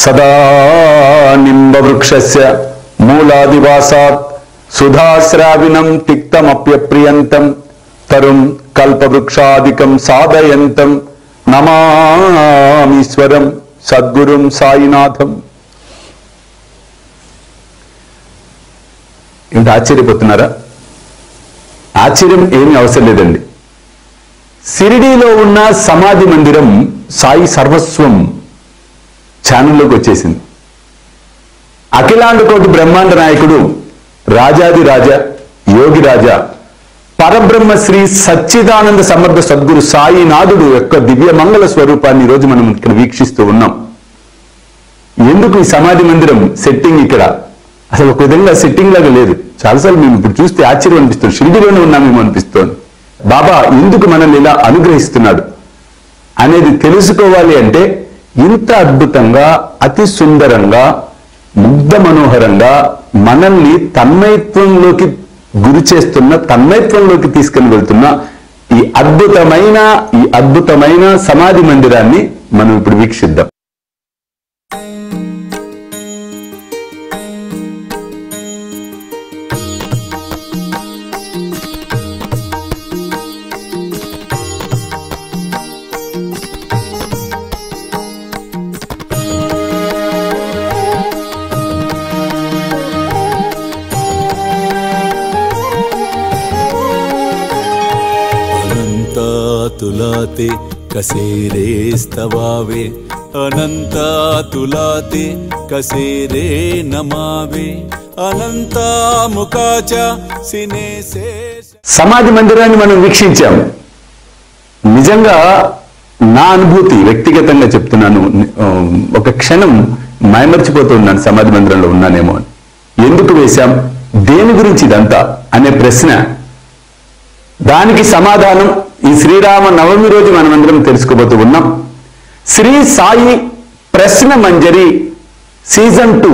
సదా నింబవృక్షస్య మూలాదివాసాత్ సుధాశ్రావిణం తిక్తమప్యప్రియంతం తరుం కల్పవృక్షాదికం సాధయంతం నమామీశ్వరం సద్గురుం సాయినాథం ఇంత ఆశ్చర్యపోతున్నారా ఆశ్చర్యం ఏమీ అవసరం లేదండి సిరిడీలో ఉన్న సమాధి మందిరం సాయి సర్వస్వం ఛానల్లోకి వచ్చేసింది అఖిలాండ కోటి బ్రహ్మాండ నాయకుడు రాజాది రాజా యోగి రాజా పరబ్రహ్మ శ్రీ సచ్చిదానంద సమర్థ సద్గురు సాయినాథుడు యొక్క దివ్య మంగళ స్వరూపాన్ని ఈ రోజు మనం ఇక్కడ వీక్షిస్తూ ఉన్నాం ఎందుకు ఈ సమాధి మందిరం సెట్టింగ్ ఇక్కడ అసలు ఒక విధంగా సెట్టింగ్ లాగా లేదు చాలాసార్లు మేము ఇప్పుడు చూస్తే ఆశ్చర్యం అనిపిస్తుంది షిరిడిలోనే ఉన్నామేమో అనిపిస్తోంది బాబా ఎందుకు మనల్ని ఇలా అనుగ్రహిస్తున్నాడు అనేది తెలుసుకోవాలి అంటే ఇంత అద్భుతంగా అతి సుందరంగా ముగ్ధ మనోహరంగా మనల్ని తన్మయత్వంలోకి గురి చేస్తున్న తన్మయత్వంలోకి తీసుకుని వెళ్తున్న ఈ అద్భుతమైన ఈ అద్భుతమైన సమాధి మందిరాన్ని మనం ఇప్పుడు వీక్షిద్దాం अनन्तातुलाते कसेरे स्तवावे अनन्तातुलाते कसेरे नमावे अनन्तामुका च सिनेसे సమాధి మందిరాన్ని మనం వీక్షించాం నిజంగా నా అనుభూతి వ్యక్తిగతంగా చెప్తున్నాను ఆ, ఒక క్షణం మైమర్చిపోతున్నాను సమాధి మందిరంలో ఉన్నానేమో అని ఎందుకు వేశాం దేని గురించి ఇదంతా అనే ప్రశ్న దానికి సమాధానం ఈ శ్రీరామ నవమి రోజు మనమందరం తెలుసుకోబోతూ ఉన్నాం శ్రీ సాయి ప్రశ్న మంజరి సీజన్ టూ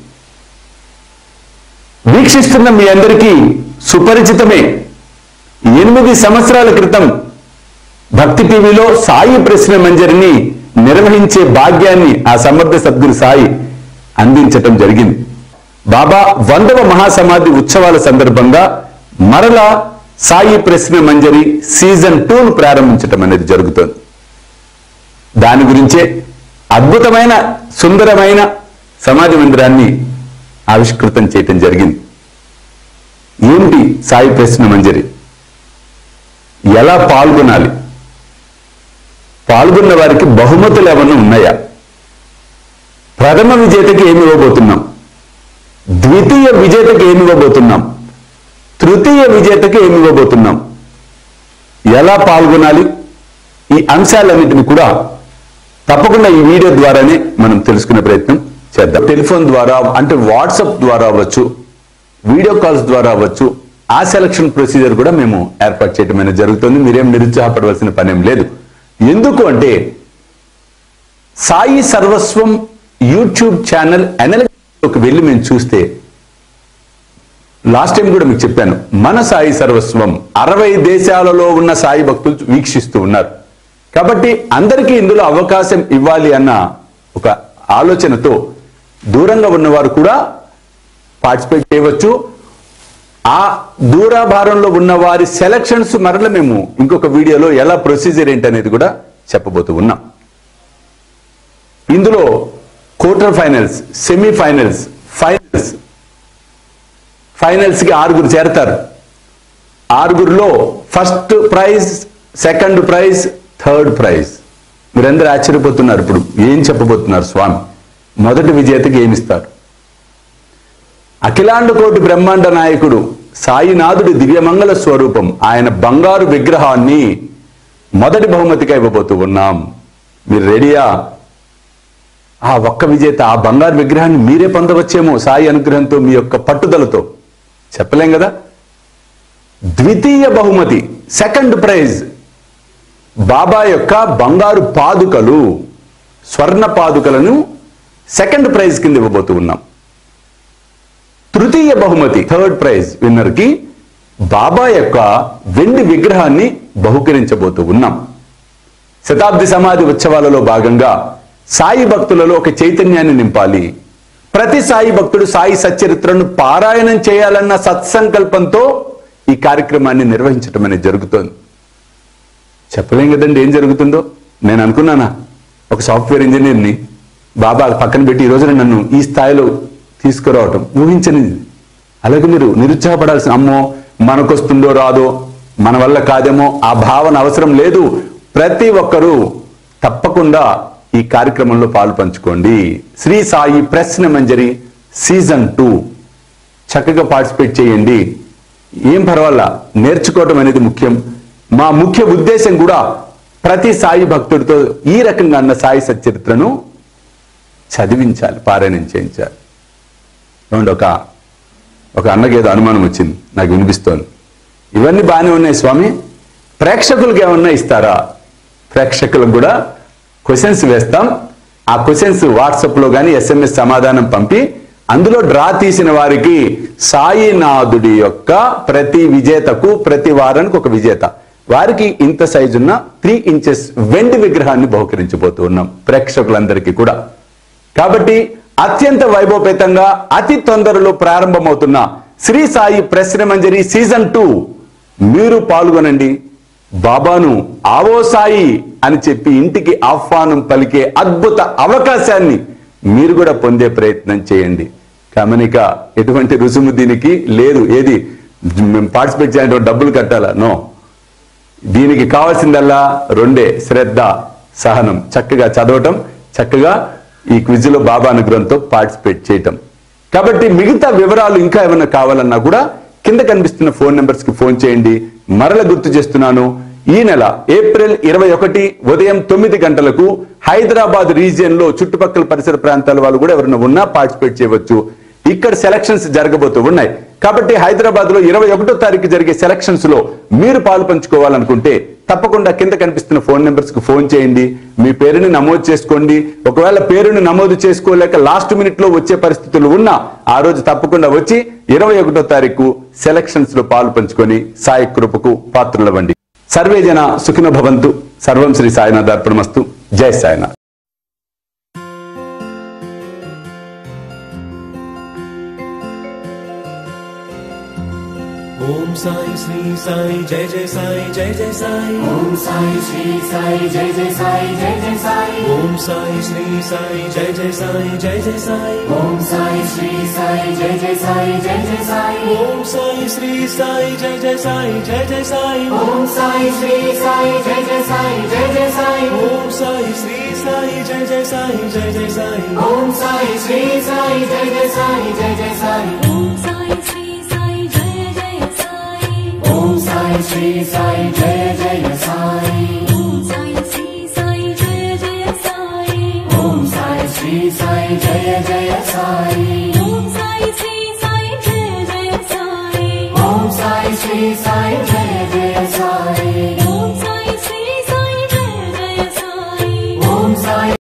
వీక్షిస్తున్న మీ అందరికీ సుపరిచితమే ఎనిమిది సంవత్సరాల క్రితం భక్తి టీవీలో సాయి ప్రశ్న మంజరిని నిర్వహించే భాగ్యాన్ని ఆ సమర్థ సద్గురు సాయి అందించటం జరిగింది బాబా వందవ మహాసమాధి ఉత్సవాల సందర్భంగా మరలా సాయి ప్రశ్న మంజరి సీజన్ టూను ప్రారంభించటం అనేది జరుగుతోంది దాని గురించే అద్భుతమైన సుందరమైన సమాధి మందిరాన్ని ఆవిష్కృతం చేయటం జరిగింది ఏమిటి సాయి ప్రశ్న మంజరి ఎలా పాల్గొనాలి పాల్గొన్న వారికి బహుమతులు ఏమన్నా ఉన్నాయా ప్రథమ విజేతకి ఏమి ఇవ్వబోతున్నాం ద్వితీయ విజేతకి ఏమి ఇవ్వబోతున్నాం తృతీయ విజేతకి ఏమి ఇవ్వబోతున్నాం ఎలా పాల్గొనాలి ఈ అంశాలన్నింటినీ కూడా తప్పకుండా ఈ వీడియో ద్వారానే మనం తెలుసుకునే ప్రయత్నం చేద్దాం టెలిఫోన్ ద్వారా అంటే వాట్సాప్ ద్వారా అవ్వచ్చు వీడియో కాల్స్ ద్వారా అవ్వచ్చు ఆ సెలక్షన్ ప్రొసీజర్ కూడా మేము ఏర్పాటు చేయడం అనేది జరుగుతుంది మీరేం నిరుత్సాహపడవలసిన పనేం లేదు ఎందుకు అంటే సాయి సర్వస్వం యూట్యూబ్ ఛానల్ అనలిటిక్స్లోకి వెళ్ళి మేము చూస్తే లాస్ట్ టైం కూడా మీకు చెప్పాను మన సాయి సర్వస్వం అరవై దేశాలలో ఉన్న సాయి భక్తులు వీక్షిస్తూ ఉన్నారు కాబట్టి అందరికీ ఇందులో అవకాశం ఇవ్వాలి అన్న ఒక ఆలోచనతో దూరంగా ఉన్నవారు కూడా పార్టిసిపేట్ చేయవచ్చు ఆ దూరాభారంలో ఉన్న వారి సెలక్షన్స్ మరల మేము ఇంకొక వీడియోలో ఎలా ప్రొసీజర్ ఏంటనేది కూడా చెప్పబోతూ ఉన్నాం ఇందులో quarter finals semi finals finals finals కి ఆరుగురు చేరతారు ఆరుగురులో first prize second prize third prize మీరందరూ ఆశ్చర్యపోతున్నారు ఇప్పుడు ఏం చెప్పబోతున్నారు స్వామి మొదటి విజేతకి ఏమిస్తారు అఖిలాండ కోటి బ్రహ్మాండ నాయకుడు సాయినాథుడి దివ్యమంగళ స్వరూపం ఆయన బంగారు విగ్రహాన్ని మొదటి బహుమతిగా ఇవ్వబోతూ ఉన్నాం మీరు రెడీయా ఆ ఒక్క విజేత ఆ బంగారు విగ్రహాన్ని మీరే పొందవచ్చేమో సాయి అనుగ్రహంతో మీ యొక్క పట్టుదలతో చెప్పలేం కదా ద్వితీయ బహుమతి సెకండ్ ప్రైజ్ బాబా యొక్క బంగారు పాదుకలు స్వర్ణ పాదుకలను సెకండ్ ప్రైజ్ కింద ఇవ్వబోతూ ఉన్నాం తృతీయ బహుమతి థర్డ్ ప్రైజ్ విన్నర్ కి బాబా యొక్క వెండి విగ్రహాన్ని బహుకరించబోతూ ఉన్నాం శతాబ్ది సమాధి ఉత్సవాలలో భాగంగా సాయి భక్తులలో ఒక చైతన్యాన్ని నింపాలి ప్రతి సాయి భక్తుడు సాయి సచ్చరిత్రను పారాయణం చేయాలన్న సత్సంకల్పంతో ఈ కార్యక్రమాన్ని నిర్వహించటం అనేది జరుగుతోంది చెప్పలేం కదండి ఏం జరుగుతుందో నేను అనుకున్నానా ఒక సాఫ్ట్వేర్ ఇంజనీర్ని బాబా పక్కన పెట్టి ఈ రోజున నన్ను ఈ స్థాయిలో తీసుకురావటం ఊహించనిది అలాగే మీరు నిరుత్సాహపడాల్సిన అమ్మో మనకొస్తుందో రాదో మన వల్ల కాదేమో ఆ భావన అవసరం లేదు ప్రతి ఒక్కరూ తప్పకుండా ఈ కార్యక్రమంలో పాలు పంచుకోండి శ్రీ సాయి ప్రశ్న మంజరి సీజన్ టూ చక్కగా పార్టిసిపేట్ చేయండి ఏం పర్వాలా నేర్చుకోవటం అనేది ముఖ్యం మా ముఖ్య ఉద్దేశం కూడా ప్రతి సాయి భక్తుడితో ఈ రకంగా అన్న సాయి సచరిత్రను చదివించాలి పారాయణం చేయించాలి ఏమండి ఒక ఒక అన్నకి ఏదో అనుమానం వచ్చింది నాకు వినిపిస్తోంది ఇవన్నీ బాగానే ఉన్నాయి స్వామి ప్రేక్షకులకు ఏమన్నా ఇస్తారా ప్రేక్షకులకు కూడా క్వశ్చన్స్ వేస్తాం ఆ క్వశ్చన్స్ వాట్సాప్లో కానీ ఎస్ఎంఎస్ సమాధానం పంపి అందులో డ్రా తీసిన వారికి సాయినాథుడి యొక్క ప్రతి విజేతకు ప్రతి వారానికి ఒక విజేత వారికి ఇంత సైజు ఉన్న త్రీ ఇంచెస్ వెండి విగ్రహాన్ని బహుకరించబోతూ ఉన్నాం ప్రేక్షకులందరికీ కూడా కాబట్టి అత్యంత వైభవపేతంగా అతి తొందరలో ప్రారంభమవుతున్న శ్రీ సాయి ప్రశ్న మంజరి సీజన్ టూ మీరు పాల్గొనండి బాబాను ఆవో సాయి అని చెప్పి ఇంటికి ఆహ్వానం పలికే అద్భుత అవకాశాన్ని మీరు కూడా పొందే ప్రయత్నం చేయండి గమనిక ఎటువంటి రుసుము దీనికి లేదు ఏది మేము పార్టిసిపేట్ చేయాలంటే డబ్బులు కట్టాలా నో దీనికి కావాల్సిందల్లా రెండే శ్రద్ధ సహనం చక్కగా చదవటం చక్కగా ఈ క్విజ్ లో బాబా అనుగ్రహంతో పార్టిసిపేట్ చేయటం కాబట్టి మిగతా వివరాలు ఇంకా ఏమైనా కావాలన్నా కూడా కింద కనిపిస్తున్న ఫోన్ నెంబర్స్ కి ఫోన్ చేయండి మరల గుర్తు చేస్తున్నాను ఈ నెల ఏప్రిల్ ఇరవై ఒకటి ఉదయం తొమ్మిది గంటలకు హైదరాబాద్ రీజియన్ లో చుట్టుపక్కల పరిసర ప్రాంతాల వాళ్ళు కూడా ఎవరైనా ఉన్నా పార్టిసిపేట్ చేయవచ్చు ఇక్కడ సెలక్షన్స్ జరగబోతూ ఉన్నాయి కాబట్టి హైదరాబాద్ లో ఇరవై ఒకటో తారీఖు జరిగే సెలక్షన్స్ లో మీరు పాలు పంచుకోవాలనుకుంటే తప్పకుండా కింద కనిపిస్తున్న ఫోన్ నెంబర్స్ కు ఫోన్ చేయండి మీ పేరుని నమోదు చేసుకోండి ఒకవేళ పేరుని నమోదు చేసుకోలేక లాస్ట్ మినిట్ లో వచ్చే పరిస్థితులు ఉన్నా ఆ రోజు తప్పకుండా వచ్చి ఇరవై ఒకటో తారీఖు సెలక్షన్స్ లో పాలు పంచుకొని సాయి కృపకు పాత్రలవ్వండి సర్వే జన సుఖిన భవంతు సర్వం శ్రీ సాయినాథ్ అర్పణమస్తు జై సాయినాథ్ ఓం సాయి శ్రీ సాయి జయ జయ సాయి జయ జయ సాయి ఓం సాయి శ్రీ సాయి జయ జయ సాయి జయ జయ సాయి ఓం సాయి శ్రీ సాయి జయ జయ సాయి జయ జయ సాయి ఓం సాయి శ్రీ సాయి జయ జయ సాయి జయ జయ సాయి ఓం సాయి శ్రీ సాయి జయ జయ సాయి జయ జయ సాయి ఓం సాయి శ్రీ సాయి జయ జయ సాయి జయ జయ సాయి ఓం సాయి శ్రీ సాయి జయ జయ సాయి జయ జయ సాయి ఓం సాయి శ్రీ సాయి జయ జయ సాయి జయ జయ సాయి ఓం సాయి శ్రీ సాయి జయ జయ సాయి ఓం సాయి శ్రీ సాయి జయ జయ సాయి ఓం సాయి శ్రీ సాయి జయ జయ సాయి ఓం సాయి శ్రీ సాయి జయ జయ సాయి ఓం సాయి శ్రీ సాయి జయ జయ సాయి ఓం సాయి శ్రీ సాయి జయ జయ